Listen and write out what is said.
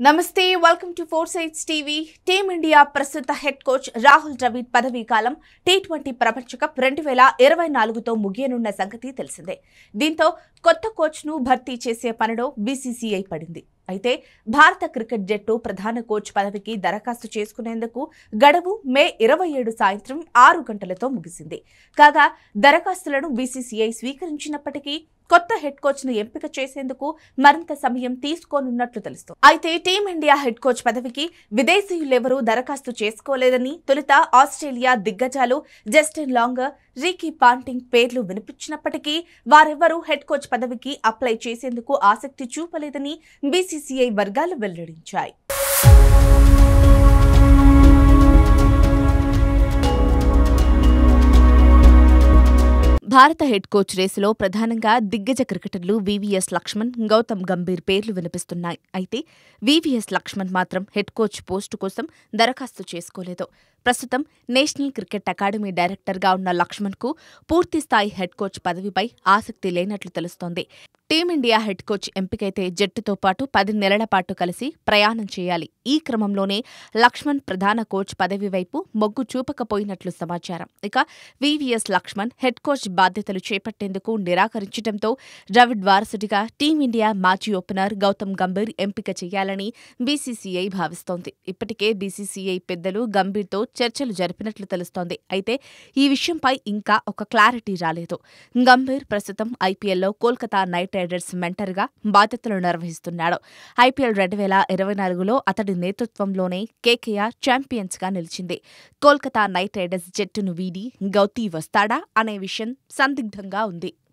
నమస్తే welcome to four sites TV team india ప్రస్తుత head coach Rahul Dravid పదవీ కాలం టీ ట్వంటీ ప్రపంచ కప్ రెండు వేల ఇరవై నాలుగుతో ముగియనున్న సంగతి తెలిసిందే దీంతో కొత్త కోచ్ను భర్తీ చేసే పనిలో బీసీసీఐ పడింది అయితే భారత క్రికెట్ జట్టు ప్రధాన కోచ్ పదవికి దరఖాస్తు చేసుకునేందుకు గడువు మే ఇరవై ఏడు సాయంత్రం ఆరు గంటలతో ముగిసింది కాగా దరఖాస్తులను బీసీసీఐ స్వీకరించినప్పటికీ కొత్త హెడ్ కోచ్ ను ఎంపిక చేసేందుకు మరింత సమయం తీసుకోనున్నట్లు తెలుస్తోంది అయితే టీమిండియా హెడ్ కోచ్ పదవికి విదేశీయులెవరూ దరఖాస్తు చేసుకోలేదని తొలుత ఆస్ట్రేలియా దిగ్గజాలు జస్టిన్ లాంగర్ రీకీ పాంటింగ్ పేర్లు వినిపించినప్పటికీ వారెవ్వరూ హెడ్ కోచ్ పదవికి అప్లై చేసేందుకు ఆసక్తి చూపలేదని బీసీసీఐ వర్గాలు వెల్లడించాయి భారత హెడ్ కోచ్ రేసులో ప్రధానంగా దిగ్గజ క్రికెటర్లు వివిఎస్ లక్ష్మణ్ గౌతమ్ గంభీర్ పేర్లు వినిపిస్తున్నాయి అయితే వివిఎస్ లక్ష్మణ్ మాత్రం హెడ్ కోచ్ పోస్టు కోసం దరఖాస్తు చేసుకోలేదు ప్రస్తుతం నేషనల్ క్రికెట్ అకాడమీ డైరెక్టర్గా ఉన్న లక్ష్మణ్కు పూర్తిస్థాయి హెడ్ కోచ్ పదవిపై ఆసక్తి లేనట్లు తెలుస్తోంది టీమిండియా హెడ్ కోచ్ ఎంపికైతే జట్టుతో పాటు పది నెలల పాటు కలిసి ప్రయాణం చేయాలి ఈ క్రమంలోనే లక్ష్మణ్ ప్రధాన కోచ్ పదవి వైపు మొగ్గు చూపకపోయినట్లు సమాచారం ఇక వివిఎస్ లక్ష్మణ్ హెడ్ కోచ్ బాధ్యతలు చేపట్టేందుకు నిరాకరించడంతో ద్రవిడ్ వారసుడిగా టీమిండియా మాజీ ఓపెనర్ గౌతమ్ గంభీర్ ఎంపిక చేయాలని బీసీసీఐ భావిస్తోంది ఇప్పటికే బీసీసీఐ పెద్దలు గంభీర్తో చర్చలు జరిపినట్లు తెలుస్తోంది అయితే ఈ విషయంపై ఇంకా ఒక క్లారిటీ రాలేదు గంభీర్ ప్రస్తుతం ఐపీఎల్లో కోల్కతా నైట్ రైడర్స్ మెంటర్గా బాధ్యతలు నిర్వహిస్తున్నాడు ఐపీఎల్ రెండు వేల ఇరవై నాలుగులో అతడి నేతృత్వంలోనే కేకేఆర్ ఛాంపియన్స్గా నిలిచింది కోల్కతా నైట్ రైడర్స్ జట్టును వీడి గౌతీ వస్తాడా అనే విషయం సందిగ్ధంగా ఉంది